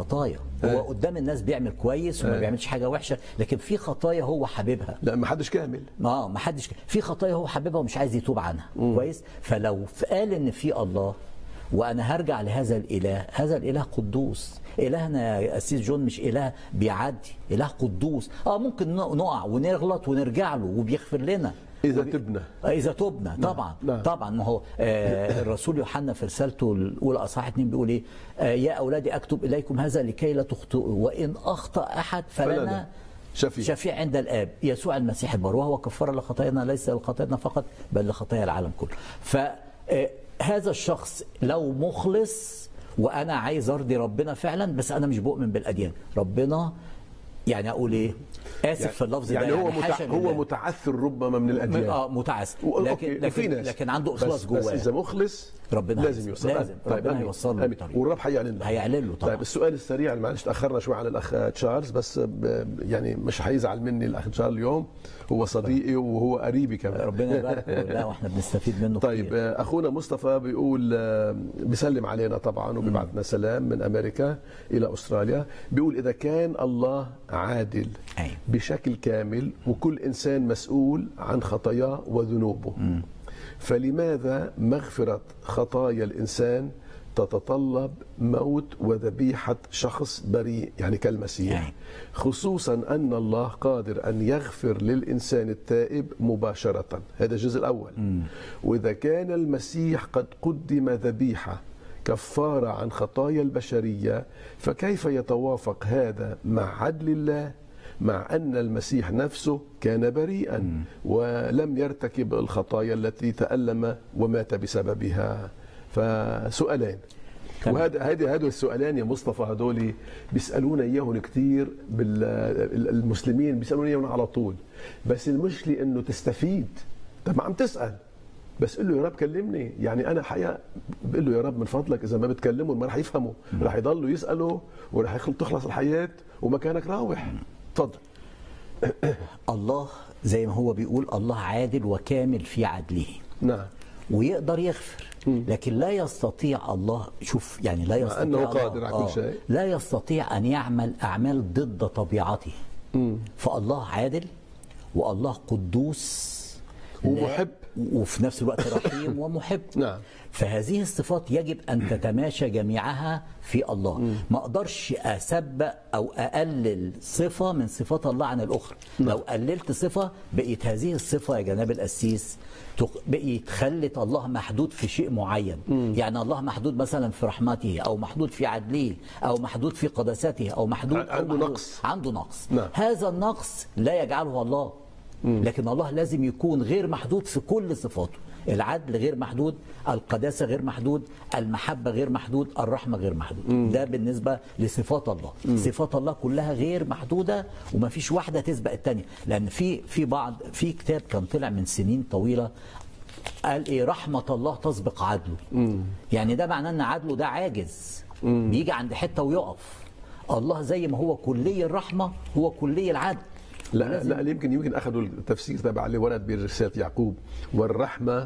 خطايا هو قدام الناس بيعمل كويس وما بيعملش حاجه وحشه لكن في خطايا هو حاببها لا ما حدش كامل اه ما حدش في خطايا هو حاببها ومش عايز يتوب عنها كويس فلو قال ان في الله وانا هرجع لهذا الاله هذا الاله قدوس الهنا يا اسيس جون مش اله بيعدي اله قدوس اه ممكن نقع ونغلط ونرجع له وبيغفر لنا اذا تبنا اذا تبنا طبعا نعم. طبعا ما هو آه الرسول يوحنا في رسالته الاولى اصحاح 2 بيقول ايه آه يا اولادي اكتب اليكم هذا لكي لا تخطئوا وان اخطا احد فلنا فلنا شفيع. شفيع عند الاب يسوع المسيح البر وهو كفاره لخطايانا ليس لخطايانا فقط بل لخطايا العالم كله فهذا الشخص لو مخلص وانا عايز ارضي ربنا فعلا بس انا مش بؤمن بالاديان ربنا يعني اقول ايه اسف في اللفظ يعني ده هو يعني متع... حاشا هو لله. متعثر ربما من الاديان اه متعس و- لكن أوكي، في لكن, ناس. لكن عنده بس- اخلاص بس جواه اذا مخلص ربنا لازم هيوصل. يوصل لازم. ربنا أمين. هيوصل له أمين. بطريقة. والرب حيعلن له هيعلن له طبعا طيب السؤال السريع معلش تاخرنا شوي على الاخ تشارلز بس ب- يعني مش حيزعل مني الاخ تشارلز اليوم هو صديقي وهو قريبي كمان ربنا يبارك لا واحنا بنستفيد منه طيب كتير. آه، اخونا مصطفى بيقول آه، بيسلم علينا طبعا وبيبعث لنا سلام من امريكا الى استراليا بيقول اذا كان الله عادل أيوة. بشكل كامل وكل انسان مسؤول عن خطاياه وذنوبه فلماذا مغفره خطايا الانسان تتطلب موت وذبيحه شخص بريء يعني كالمسيح أيوة. خصوصا ان الله قادر ان يغفر للانسان التائب مباشره هذا الجزء الاول واذا كان المسيح قد قدم ذبيحه كفاره عن خطايا البشريه فكيف يتوافق هذا مع عدل الله مع ان المسيح نفسه كان بريئا ولم يرتكب الخطايا التي تالم ومات بسببها فسؤالين تمام. وهذا هذه هذول السؤالين يا مصطفى هذول بيسالونا اياهم كثير المسلمين بيسالونا اياهم على طول بس المشكله انه تستفيد طب ما عم تسال بس قل له يا رب كلمني يعني انا حقيقه بقول له يا رب من فضلك اذا ما بتكلمهم ما رح يفهموا رح يضلوا يسالوا ورح يخل- تخلص الحياه ومكانك راوح تفضل الله زي ما هو بيقول الله عادل وكامل في عدله نعم ويقدر يغفر لكن لا يستطيع الله شوف يعني لا يستطيع أنه الله- قادر على كل شيء. لا يستطيع أن يعمل أعمال ضد طبيعته فالله عادل والله قدوس ومحب. وفي نفس الوقت رحيم ومحب نعم. فهذه الصفات يجب ان تتماشى جميعها في الله ما اقدرش اسبق او اقلل صفه من صفات الله عن الاخرى لو قللت صفه بقيت هذه الصفه يا جناب القسيس تق- بقيت خلت الله محدود في شيء معين يعني الله محدود مثلا في رحمته او محدود في عدله او محدود في قداسته او محدود أو عنده محدود. نقص. عنده نقص نعم. هذا النقص لا يجعله الله لكن الله لازم يكون غير محدود في كل صفاته العدل غير محدود القداسة غير محدود المحبة غير محدود الرحمة غير محدود ده بالنسبة لصفات الله صفات الله كلها غير محدودة وما فيش واحدة تسبق التانية لأن في في بعض في كتاب كان طلع من سنين طويلة قال ايه رحمة الله تسبق عدله يعني ده معناه ان عدله ده عاجز بيجي عند حتة ويقف الله زي ما هو كلي الرحمة هو كلي العدل لا ولازم- لا يمكن يمكن اخذوا التفسير تبع اللي ورد برساله يعقوب والرحمه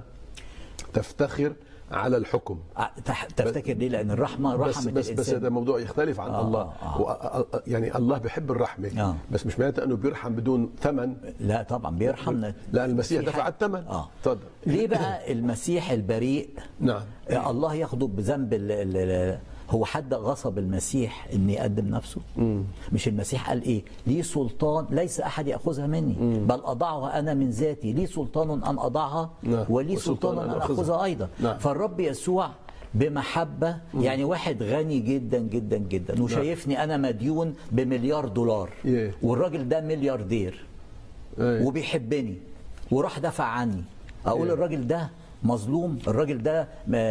تفتخر على الحكم آه، تح- تفتكر ليه لان الرحمه بس رحمه بس بس الانسان هذا موضوع يختلف عن آه، الله آه. و- آه، آه، يعني الله بيحب الرحمه آه. بس مش معناتها انه بيرحم بدون ثمن لا طبعا بيرحمنا لا المسيح في دفع حاجة- الثمن اه تفضل ليه بقى المسيح البريء نعم آه، الله ياخده بذنب ال ال ال هو حد غصب المسيح ان يقدم نفسه مش المسيح قال ايه لي سلطان ليس احد ياخذها مني بل اضعها انا من ذاتي لي سلطان ان اضعها نعم. ولي وسلطان سلطان أن ان أخذها. اخذها ايضا نعم. فالرب يسوع بمحبة يعني واحد غني جدا جدا جدا وشايفني أنا مديون بمليار دولار Yeah. والراجل ده ملياردير أي. وبيحبني وراح دفع عني اقول إيه. الراجل ده مظلوم الراجل ده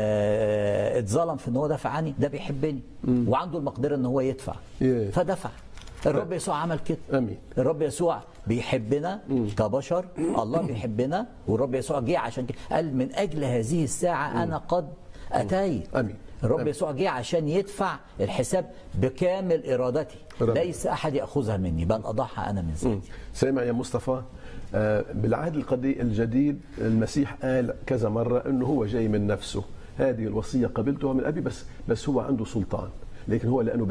آه، اتظلم في ان هو دفع عني ده بيحبني وعنده المقدره ان هو يدفع إيه. فدفع الرب يسوع عمل كده امين الرب يسوع بيحبنا كبشر الله بيحبنا والرب يسوع جه عشان كده قال من اجل هذه الساعه انا قد اتيت امين الرب آمين. يسوع جه عشان يدفع الحساب بكامل ارادتي رب. ليس احد ياخذها مني بل اضعها انا من ذاتي سامع يا مصطفى آه، بالعهد القديم الجديد المسيح قال كذا مرة أنه هو جاي من نفسه هذه الوصية قبلتها من أبي بس بس هو عنده سلطان لكن هو لأنه